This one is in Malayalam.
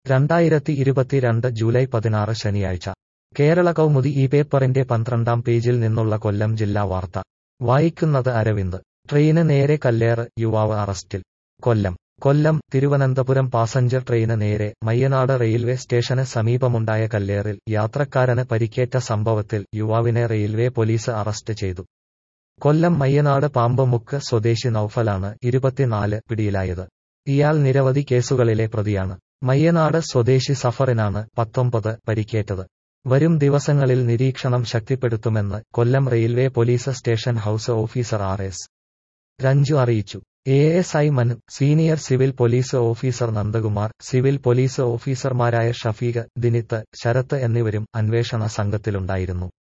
രണ്ടായിരത്തി ഇരുപത്തിരണ്ട് ജൂലൈ പതിനാറ് ശനിയാഴ്ച കേരള കൗമുദി ഈ പേപ്പറിന്റെ പന്ത്രണ്ടാം പേജിൽ നിന്നുള്ള കൊല്ലം ജില്ലാ വാർത്ത വായിക്കുന്നത് അരവിന്ദ് ട്രെയിന് നേരെ കല്ലേറ് യുവാവ് അറസ്റ്റിൽ കൊല്ലം കൊല്ലം തിരുവനന്തപുരം പാസഞ്ചർ ട്രെയിന് നേരെ മയ്യനാട് റെയിൽവേ സ്റ്റേഷന് സമീപമുണ്ടായ കല്ലേറിൽ യാത്രക്കാരന് പരിക്കേറ്റ സംഭവത്തിൽ യുവാവിനെ റെയിൽവേ പോലീസ് അറസ്റ്റ് ചെയ്തു കൊല്ലം മയ്യനാട് പാമ്പമുക്ക് സ്വദേശി നൌഫലാണ് ഇരുപത്തിനാല് പിടിയിലായത് ഇയാൾ നിരവധി കേസുകളിലെ പ്രതിയാണ് മയ്യനാട് സ്വദേശി സഫറിനാണ് പത്തൊമ്പത് പരിക്കേറ്റത് വരും ദിവസങ്ങളിൽ നിരീക്ഷണം ശക്തിപ്പെടുത്തുമെന്ന് Kollam railway police station house officer R S Ranju അറിയിച്ചു A S I Manu senior civil police officer Nandakumar civil police ഓഫീസർമാരായ ഷഫീഖ് ദിനിത്ത് ശരത്ത് എന്നിവരും അന്വേഷണ സംഘത്തിലുണ്ടായിരുന്നു